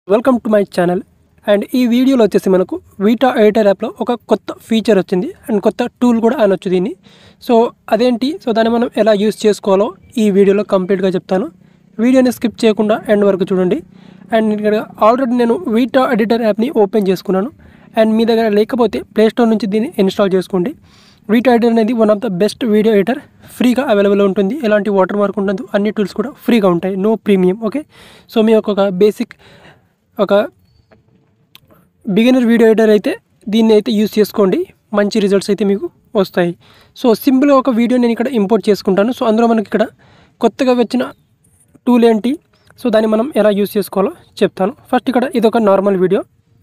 Welcome to my channel and ఈ వీడియోలో వచ్చేసి మనకు వీటా ఎడిటర్ యాప్లో ఒక కొత్త ఫీచర్ వచ్చింది అండ్ కొత్త టూల్ కూడా అనొచ్చు దీన్ని సో అదేంటి సో దాన్ని మనం ఎలా యూస్ చేసుకోవాలో ఈ వీడియోలో కంప్లీట్గా చెప్తాను వీడియోని స్కిప్ చేయకుండా ఎండ్ వరకు చూడండి అండ్ ఇక్కడ ఆల్రెడీ నేను వీటా ఎడిటర్ యాప్ని ఓపెన్ చేసుకున్నాను అండ్ మీ దగ్గర లేకపోతే ప్లేస్టోర్ నుంచి దీన్ని ఇన్స్టాల్ చేసుకోండి వీటా ఎడిటర్ అనేది one of the best video editor ఫ్రీగా అవైలబుల్ ఉంటుంది ఎలాంటి వాటర్ మార్క్ ఉండదు అన్ని టూల్స్ కూడా ఫ్రీగా ఉంటాయి నో ప్రీమియం ఓకే సో మీ యొక్క ఒక బేసిక్ ఒక బిగినర్ వీడియో ఎడిటర్ అయితే దీన్ని అయితే యూస్ చేసుకోండి మంచి రిజల్ట్స్ అయితే మీకు వస్తాయి సో సింపుల్గా ఒక వీడియో నేను ఇక్కడ ఇంపోర్ట్ చేసుకుంటాను సో అందులో మనకి ఇక్కడ కొత్తగా వచ్చిన టూల్ ఏంటి సో దాన్ని మనం ఎలా యూస్ చేసుకోవాలో చెప్తాను ఫస్ట్ ఇక్కడ ఇది ఒక normal video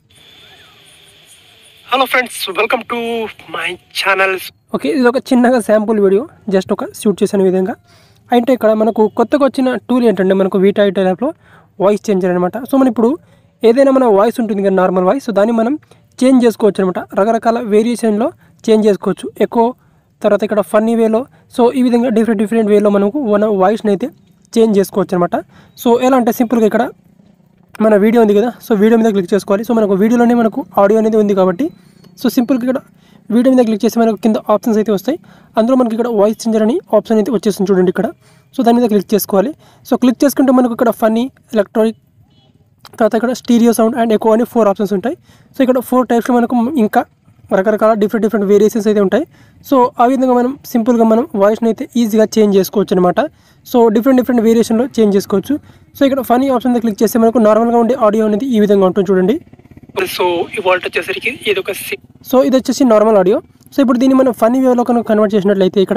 hello friends welcome to my channel okay ఇది ఒక చిన్నగా శాంపుల్ వీడియో జస్ట్ ఒక షూట్ చేసిన విధంగా అంటే ఇక్కడ మనకు కొత్తగా వచ్చిన టూల్ ఏంటంటే మనకు వీటా ఎడిటర్ యాప్లో వాయిస్ చేంజర్ అనమాట సో మనం ఇప్పుడు ఏదైనా మన వాయిస్ ఉంటుంది కదా నార్మల్ వాయిస్ సో దాన్ని మనం చేంజ్ చేసుకోవచ్చు అనమాట రకరకాల వేరియేషన్లో చేంజ్ చేసుకోవచ్చు ఎక్కువ తర్వాత ఇక్కడ ఫన్నీ వేలో సో ఈ విధంగా డిఫరెంట్ డిఫరెంట్ వేలో మనకు మన వాయిస్ని అయితే చేంజ్ చేసుకోవచ్చు అనమాట సో ఎలా అంటే సింపుల్గా ఇక్కడ మన వీడియో ఉంది కదా సో వీడియో మీద క్లిక్ చేసుకోవాలి సో మనకు వీడియోలోనే మనకు ఆడియో అనేది ఉంది కాబట్టి సో సింపుల్గా ఇక్కడ వీడియో మీద క్లిక్ చేస్తే మనకు కింద ఆప్షన్స్ అయితే వస్తాయి అందులో మనకి ఇక్కడ వాయిస్ చేంజర్ అని ఆప్షన్ అయితే వచ్చేస్తుంది చూడండి ఇక్కడ సో దాని మీద క్లిక్ చేసుకోవాలి సో క్లిక్ చేసుకుంటే మనకు ఇక్కడ ఫన్నీ ఎలక్ట్రానిక్ తర్వాత ఇక్కడ స్టీరియో సౌండ్ అండ్ ఎక్కువ అని ఫోర్ ఆప్షన్స్ ఉంటాయి సో ఇక్కడ ఫోర్ టైప్స్లో మనకు ఇంకా రకరకాల డిఫరెంట్ డిఫరెంట్ వేరియేషన్స్ అయితే ఉంటాయి సో ఆ విధంగా మనం సింపుల్గా మనం వాయిస్ని అయితే ఈజీగా చేంజ్ చేసుకోవచ్చు అనమాట సో డిఫరెంట్ డిఫరెంట్ వేరియేషన్లో చేంజ్ చేసుకోవచ్చు సో ఇక్కడ ఫనీ ఆప్షన్ క్లిక్ చేస్తే మనకు నార్మల్గా ఉండే ఆడియో అనేది ఈ విధంగా ఉంటుంది చూడండి సో ఇవాళ వచ్చేసరికి ఇది ఒక సో ఇది వచ్చేసి నార్మల్ ఆడియో సో ఇప్పుడు దీన్ని మనం ఫనీ వేలో కనుక కన్వర్ట్ చేసినట్లయితే ఇక్కడ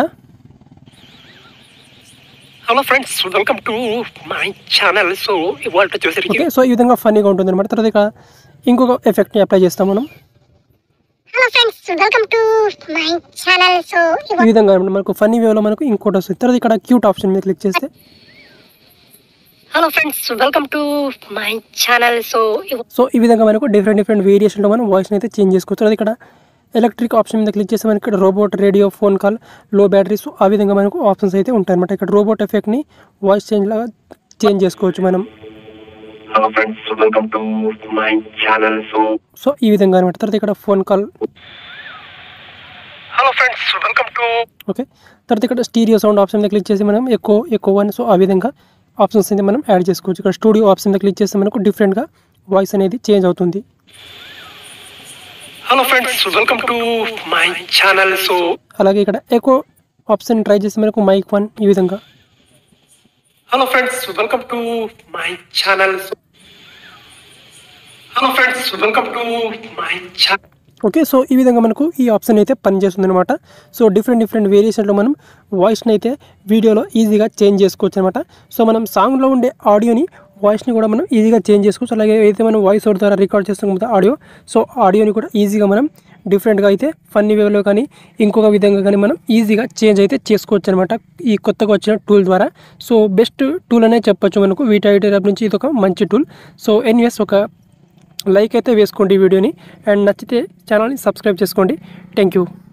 hello friends welcome to my channel so ఇవాళ వచ్చేసరికి ఓకే సో ఈ విధంగా ఫన్నీగా ఉంటుంది అనమాట తర్వాత ఇక్కడ ఇంకొక ఎఫెక్ట్ని అప్లై చేస్తాం మనం hello friends welcome to my channel so ఈ విధంగా అన్నమాట. మనకు ఫన్నీ వేలో మనకు ఇంకోటి వస్తుంది తర్వాత ఇక్కడ క్యూట్ ఆప్షన్ మీద క్లిక్ చేస్తే hello friends welcome to my channel so so ఈ విధంగా మనకు డిఫరెంట్ డిఫరెంట్ వేరియేషన్లో మనం వాయిస్ని అయితే చేంజ్ చేసుకోవచ్చు తర్వాత ఇక్కడ ఎలక్ట్రిక్ ఆప్షన్ మీద క్లిక్ చేస్తే మనకి ఇక్కడ robot radio phone call low battery so ఆ విధంగా మనకు ఆప్షన్స్ అయితే ఉంటాయి అనమాట ఇక్కడ రోబోట్ ఎఫెక్ట్ని వాయిస్ చేంజ్ లాగా చేంజ్ చేసుకోవచ్చు మనం hello friends welcome to my channel so so ఈ విధంగా అనమాట తర్వాత ఇక్కడ phone call hello friends welcome to okay తర్వాత ఇక్కడ స్టీరియో సౌండ్ ఆప్షన్ మీద క్లిక్ చేసి మనం ఎక్కువ ఎక్కువ అని సో ఆ విధంగా ఆప్షన్స్ అయితే మనం యాడ్ చేసుకోవచ్చు ఇక్కడ స్టూడియో ఆప్షన్ మీద క్లిక్ చేస్తే మనకు డిఫరెంట్గా వాయిస్ అనేది చేంజ్ అవుతుంది hello friends welcome to my channel so అలాగే ఇక్కడ ఎక్కువ ఆప్షన్ ట్రై చేస్తే మనకు మైక్ వన్ ఈ విధంగా hello friends welcome to my channel hello friends welcome to my channel okay so ఈ విధంగా మనకు ఈ ఆప్షన్ అయితే పనిచేస్తుంది అనమాట సో డిఫరెంట్ డిఫరెంట్ వేరియేషన్లో మనం వాయిస్ని అయితే వీడియోలో ఈజీగా చేంజ్ చేసుకోవచ్చు అనమాట సో మనం సాంగ్లో ఉండే ఆడియోని వాయిస్ని కూడా మనం ఈజీగా చేంజ్ చేసుకోవచ్చు అలాగే అయితే మనం వాయిస్ ఓవర్ ద్వారా రికార్డ్ చేస్తాం కదా ఆడియో సో ఆడియోని కూడా ఈజీగా మనం డిఫరెంట్గా అయితే ఫన్నీ వేలో కానీ ఇంకొక విధంగా కానీ మనం ఈజీగా చేంజ్ అయితే చేసుకోవచ్చు అనమాట ఈ కొత్తగా వచ్చిన టూల్ ద్వారా సో బెస్ట్ టూల్ అనే చెప్పొచ్చు మనకు వీటా యాప్ నుంచి ఇది ఒక మంచి టూల్ సో ఎనీవేస్ ఒక లైక్ అయితే వేసుకోండి ఈ వీడియోని అండ్ నచ్చితే ఛానల్ని సబ్స్క్రైబ్ చేసుకోండి థ్యాంక్ యూ